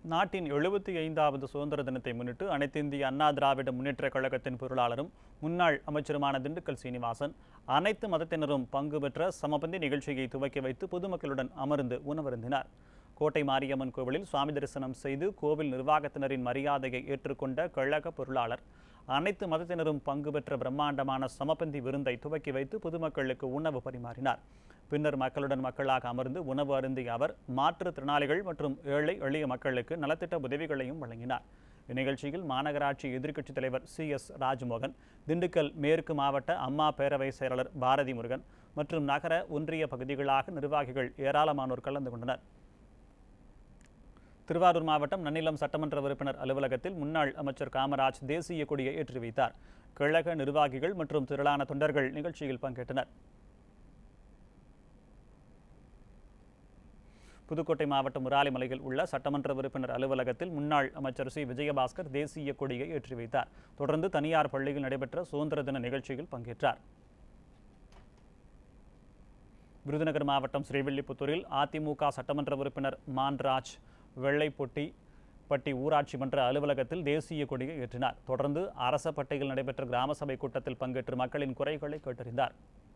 நாட்டின் எழுபத்தி ஐந்தாவது சுதந்திர தினத்தை முன்னிட்டு அனைத்து இந்திய அண்ணா திராவிட முன்னேற்றக் கழகத்தின் பொருளாளரும் முன்னாள் அமைச்சருமான திண்டுக்கல் சீனிவாசன் அனைத்து மதத்தினரும் பங்கு பெற்ற சமபந்தி நிகழ்ச்சியை துவக்கி வைத்து பொதுமக்களுடன் அமர்ந்து உணவருந்தினார் கோட்டை மாரியம்மன் கோவிலில் சுவாமி தரிசனம் செய்து கோவில் நிர்வாகத்தினரின் மரியாதையை ஏற்றுக்கொண்ட கழக பொருளாளர் அனைத்து மதத்தினரும் பங்கு பெற்ற பிரம்மாண்டமான சமபந்தி விருந்தை துவக்கி வைத்து பொதுமக்களுக்கு உணவு பரிமாறினார் பின்னர் மக்களுடன் மக்களாக அமர்ந்து உணவு அருந்திய அவர் மாற்றுத்திறனாளிகள் மற்றும் ஏழை எளிய மக்களுக்கு நலத்திட்ட உதவிகளையும் வழங்கினார் இந்நிகழ்ச்சியில் மாநகராட்சி எதிர்க்கட்சித் தலைவர் சி எஸ் ராஜ்மோகன் திண்டுக்கல் மேற்கு மாவட்ட அம்மா பேரவை செயலாளர் பாரதி முருகன் மற்றும் நகர ஒன்றிய பகுதிகளாக நிர்வாகிகள் ஏராளமானோர் கலந்து கொண்டனர் திருவாரூர் மாவட்டம் நன்னிலம் சட்டமன்ற உறுப்பினர் அலுவலகத்தில் முன்னாள் அமைச்சர் காமராஜ் தேசிய கொடியை ஏற்றி வைத்தார் கழக நிர்வாகிகள் மற்றும் திரளான தொண்டர்கள் நிகழ்ச்சியில் பங்கேற்றனர் புதுக்கோட்டை மாவட்டம் முராலிமலையில் உள்ள சட்டமன்ற உறுப்பினர் அலுவலகத்தில் முன்னாள் அமைச்சர் சி விஜயபாஸ்கர் தேசிய கொடியை ஏற்றி வைத்தார் தொடர்ந்து தனியார் பள்ளியில் நடைபெற்ற சுதந்திர தின நிகழ்ச்சியில் பங்கேற்றார் விருதுநகர் மாவட்டம் ஸ்ரீவில்லிபுத்தூரில் அதிமுக சட்டமன்ற உறுப்பினர் மான்ராஜ் வெள்ளைப்பொட்டி பட்டி ஊராட்சி மன்ற அலுவலகத்தில் தேசிய கொடியை ஏற்றினார் தொடர்ந்து அரசப்பட்டையில் நடைபெற்ற கிராம சபை கூட்டத்தில் பங்கேற்று மக்களின் குறைகளை கேட்டறிந்தார்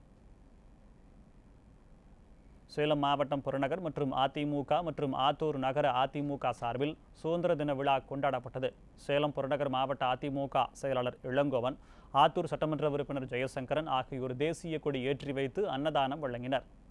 சேலம் மாவட்டம் புறநகர் மற்றும் அதிமுக மற்றும் ஆத்தூர் நகர அதிமுக சார்பில் சுதந்திர தின விழா கொண்டாடப்பட்டது சேலம் புறநகர் மாவட்ட அதிமுக செயலாளர் இளங்கோவன் ஆத்தூர் சட்டமன்ற உறுப்பினர் ஜெயசங்கரன் ஆகியோர் தேசிய கொடி ஏற்றி வைத்து அன்னதானம் வழங்கினர்